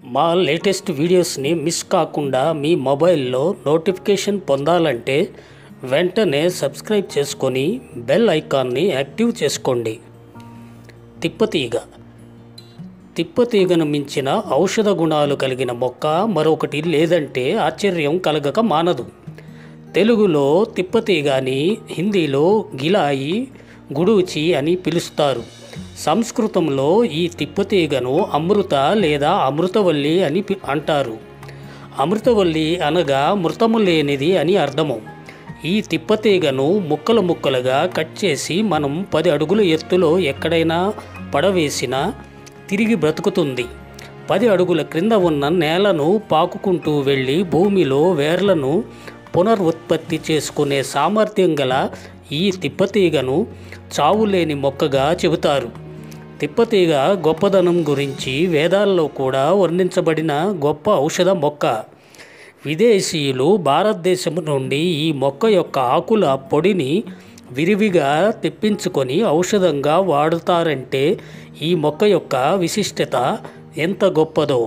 మా లేటెస్ట్ వీడియోస్ని మిస్ కాకుండా మీ మొబైల్లో నోటిఫికేషన్ పొందాలంటే వెంటనే సబ్స్క్రైబ్ చేసుకొని బెల్ ఐకాన్ని యాక్టివ్ చేసుకోండి తిప్పతీగ తిప్పతీగను మించిన ఔషధ గుణాలు కలిగిన మొక్క మరొకటి లేదంటే ఆశ్చర్యం కలగక మానదు తెలుగులో తిప్పతీగని హిందీలో గిలాయి గుడూచి అని పిలుస్తారు సంస్కృతంలో ఈ తిప్పతీగను అమృత లేదా అమృతవల్లి అని పి- అంటారు అమృతవల్లి అనగా మృతము లేనిది అని అర్థము ఈ తిప్పతీగను ముక్కలు ముక్కలుగా కట్ చేసి మనం పది అడుగుల ఎత్తులో ఎక్కడైనా పడవేసినా తిరిగి బ్రతుకుతుంది పది అడుగుల క్రింద ఉన్న నేలను పాకుకుంటూ వెళ్ళి భూమిలో వేర్లను పునరుత్పత్తి చేసుకునే సామర్థ్యం గల ఈ తిప్పతీగను చావులేని మొక్కగా చెబుతారు తిప్పతీగ గొప్పదనం గురించి వేదాల్లో కూడా వర్ణించబడిన గొప్ప ఔషధ మొక్క విదేశీయులు భారతదేశం నుండి ఈ మొక్క యొక్క ఆకుల పొడిని విరివిగా తెప్పించుకొని ఔషధంగా వాడుతారంటే ఈ మొక్క యొక్క విశిష్టత ఎంత గొప్పదో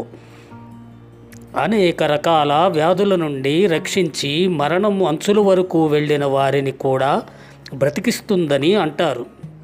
అనేక రకాల వ్యాధుల నుండి రక్షించి మరణం అంచుల వరకు వెళ్ళిన వారిని కూడా బ్రతికిస్తుందని అంటారు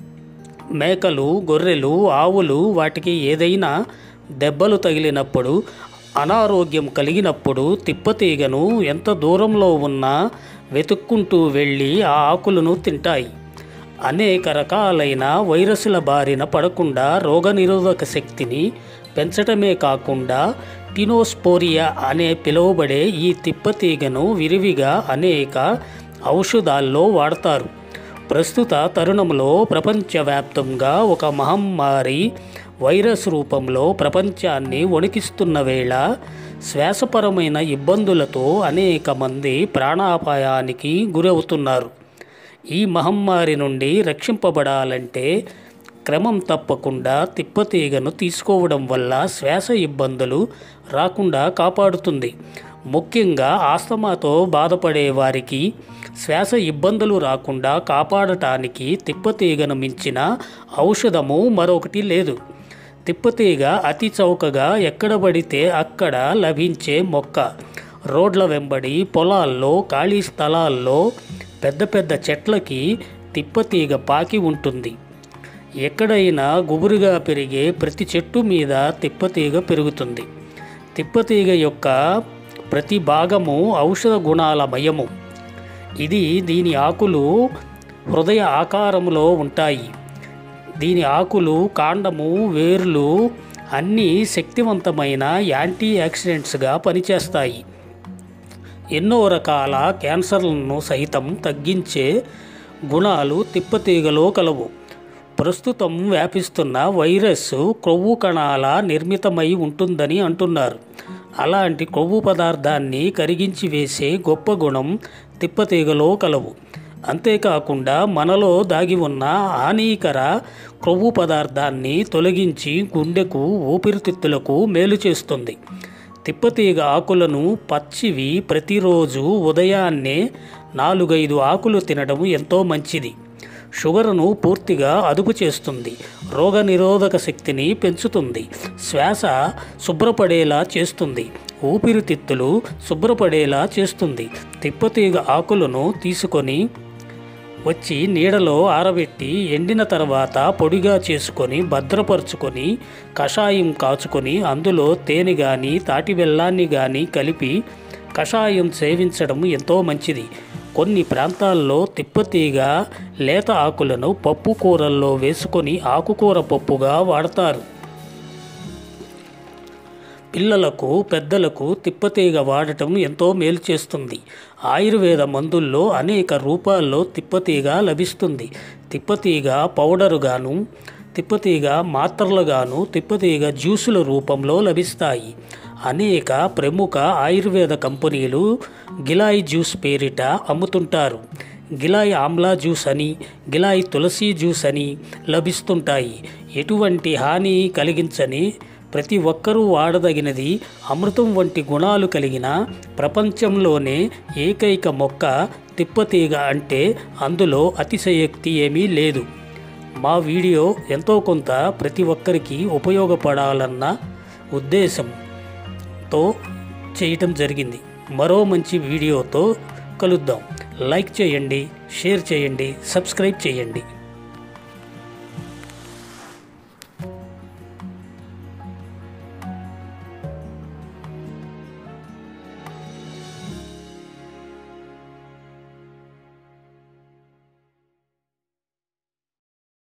మేకలు గొర్రెలు ఆవులు వాటికి ఏదైనా దెబ్బలు తగిలినప్పుడు అనారోగ్యం కలిగినప్పుడు తిప్పతీగను ఎంత దూరంలో ఉన్నా వెతుక్కుంటూ వెళ్ళి ఆ ఆకులను తింటాయి అనేక రకాలైన వైరస్ల బారిన పడకుండా రోగనిరోధక శక్తిని పెంచటమే కాకుండా టినోస్పోరియా అనే పిలువబడే ఈ తిప్పతీగను విరివిగా అనేక ఔషధాల్లో వాడతారు ప్రస్తుత తరుణంలో ప్రపంచవ్యాప్తంగా ఒక మహమ్మారి వైరస్ రూపంలో ప్రపంచాన్ని వణికిస్తున్న వేళ శ్వాసపరమైన ఇబ్బందులతో అనేక మంది ప్రాణాపాయానికి గురవుతున్నారు ఈ మహమ్మారి నుండి రక్షింపబడాలంటే క్రమం తప్పకుండా తిప్పతీగను తీసుకోవడం వల్ల శ్వాస ఇబ్బందులు రాకుండా కాపాడుతుంది ముఖ్యంగా ఆస్తమాతో బాధపడే వారికి శ్వాస ఇబ్బందులు రాకుండా కాపాడటానికి తిప్పతీగను మించిన ఔషధము మరొకటి లేదు తిప్పతీగ అతి చౌకగా ఎక్కడ పడితే అక్కడ లభించే మొక్క రోడ్ల వెంబడి పొలాల్లో ఖాళీ స్థలాల్లో పెద్ద పెద్ద చెట్లకి తిప్పతీగ పాకి ఉంటుంది ఎక్కడైనా గుబురుగా పెరిగే ప్రతి చెట్టు మీద తిప్పతీగ పెరుగుతుంది తిప్పతీగ యొక్క ప్రతి భాగము ఔషధ గుణాల మయము ఇది దీని ఆకులు హృదయ ఆకారములో ఉంటాయి దీని ఆకులు కాండము వేర్లు అన్నీ శక్తివంతమైన యాంటీ యాక్సిడెంట్స్గా పనిచేస్తాయి ఎన్నో రకాల క్యాన్సర్లను సైతం తగ్గించే గుణాలు తిప్పతీగలో కలవు ప్రస్తుతం వ్యాపిస్తున్న వైరస్ క్రొవ్వు కణాల నిర్మితమై ఉంటుందని అంటున్నారు అలాంటి కొవ్వు పదార్థాన్ని కరిగించి వేసే గొప్ప గుణం తిప్పతీగలో కలవు అంతేకాకుండా మనలో దాగి ఉన్న హానికర క్రొవ్వు పదార్థాన్ని తొలగించి గుండెకు ఊపిరితిత్తులకు మేలు చేస్తుంది తిప్పతీగ ఆకులను పచ్చివి ప్రతిరోజు ఉదయాన్నే నాలుగైదు ఆకులు తినడం ఎంతో మంచిది షుగర్ను పూర్తిగా అదుపు చేస్తుంది రోగనిరోధక శక్తిని పెంచుతుంది శ్వాస శుభ్రపడేలా చేస్తుంది ఊపిరితిత్తులు శుభ్రపడేలా చేస్తుంది తిప్పతీగ ఆకులను తీసుకొని వచ్చి నీడలో ఆరబెట్టి ఎండిన తర్వాత పొడిగా చేసుకొని భద్రపరుచుకొని కషాయం కాచుకొని అందులో తేనె కానీ తాటి బెల్లాన్ని కానీ కలిపి కషాయం సేవించడం ఎంతో మంచిది కొన్ని ప్రాంతాల్లో తిప్పతీగ లేత ఆకులను పప్పు కూరల్లో వేసుకొని ఆకుకూర పప్పుగా వాడతారు పిల్లలకు పెద్దలకు తిప్పతీగ వాడటం ఎంతో మేలు చేస్తుంది ఆయుర్వేద మందుల్లో అనేక రూపాల్లో తిప్పతీగ లభిస్తుంది తిప్పతీగ పౌడరుగాను తిప్పతీగ మాత్రలుగాను తిప్పతీగ జ్యూసుల రూపంలో లభిస్తాయి అనేక ప్రముఖ ఆయుర్వేద కంపెనీలు గిలాయి జ్యూస్ పేరిట అమ్ముతుంటారు గిలాయి ఆమ్లా జ్యూస్ అని గిలాయి తులసి జ్యూస్ అని లభిస్తుంటాయి ఎటువంటి హాని కలిగించని ప్రతి ఒక్కరూ వాడదగినది అమృతం వంటి గుణాలు కలిగిన ప్రపంచంలోనే ఏకైక మొక్క తిప్పతీగ అంటే అందులో అతిశయోక్తి ఏమీ లేదు మా వీడియో ఎంతో కొంత ప్రతి ఒక్కరికి ఉపయోగపడాలన్న ఉద్దేశం తో చేయటం జరిగింది మరో మంచి వీడియోతో కలుద్దాం లైక్ చేయండి షేర్ చేయండి సబ్స్క్రైబ్ చేయండి